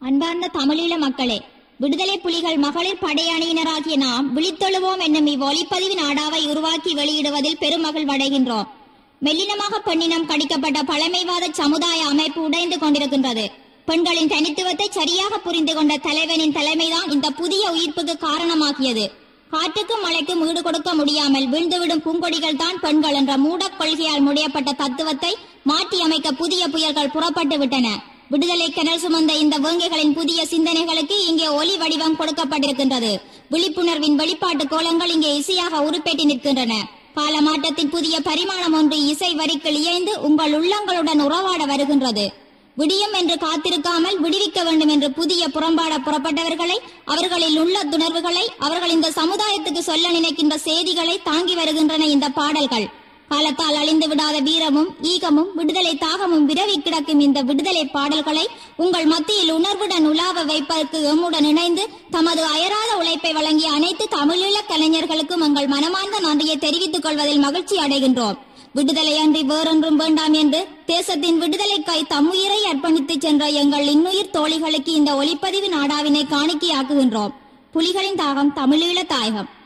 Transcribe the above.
அன்பார்ந்த தமிழீழ மக்களே விடுதலை புலிகள் மகளிர் படையணியினராகிய நாம் விழித்தொழுவோம் என்னும் இவ்வொலிப்பதிவு நாடாவை உருவாக்கி வெளியிடுவதில் பெருமகிழ்வடைகின்றோம் மெல்லினமாக பெண்ணினம் கடிக்கப்பட்ட பழமைவாத சமுதாய அமைப்பு உடைந்து கொண்டிருக்கின்றது பெண்களின் தனித்துவத்தை சரியாக புரிந்து கொண்ட தலைவனின் தலைமைதான் இந்த புதிய உயிர்ப்புக்கு காரணமாகியது காற்றுக்கும் மழைக்கும் ஈடு கொடுக்க முடியாமல் வீழ்ந்துவிடும் பூங்கொடிகள் தான் பெண்கள் என்ற மூடக் கொள்கையால் முடியப்பட்ட தத்துவத்தை மாற்றி அமைக்க புதிய புயல்கள் புறப்பட்டு விட்டன விடுதலை கிணல் சுமந்த இந்த வேங்கைகளின் புதிய சிந்தனைகளுக்கு இங்கே ஒலி வடிவம் கொடுக்கப்பட்டிருக்கின்றது விழிப்புணர்வின் வெளிப்பாட்டு கோலங்கள் இங்கே இசையாக உருப்பேற்றி நிற்கின்றன காலமாட்டத்தின் புதிய பரிமாணம் ஒன்று இசை வரிக்குள் இயைந்து உங்கள் உள்ளங்களுடன் உறவாட வருகின்றது விடியும் என்று காத்திருக்காமல் விடுவிக்க வேண்டும் என்று புதிய புறம்பாட புறப்பட்டவர்களை அவர்களில் உள்ள துணர்வுகளை அவர்கள் இந்த சமுதாயத்துக்கு சொல்ல நினைக்கின்ற செய்திகளை தாங்கி வருகின்றன இந்த பாடல்கள் காலத்தால் அழிந்து விடாத வீரமும் ஈகமும் விடுதலை தாகமும் விரவி கிடக்கும் இந்த விடுதலை பாடல்களை உங்கள் மத்தியில் உணர்வுடன் உலாவ வைப்பதற்கு எம்முடன் இணைந்து தமது அயராத உழைப்பை வழங்கிய அனைத்து தமிழீழ கலைஞர்களுக்கும் எங்கள் மனமார்ந்த நன்றியை தெரிவித்துக் கொள்வதில் மகிழ்ச்சி அடைகின்றோம் விடுதலை அன்றி வேறொன்றும் வேண்டாம் என்று தேசத்தின் விடுதலைக்காய் தம்முயிரை அர்ப்பணித்து சென்ற எங்கள் இன்னுயிர் தோழிகளுக்கு இந்த ஒளிப்பதிவு நாடாவினை காணிக்கையாக்குகின்றோம் புலிகளின் தாகம் தமிழீழ தாயகம்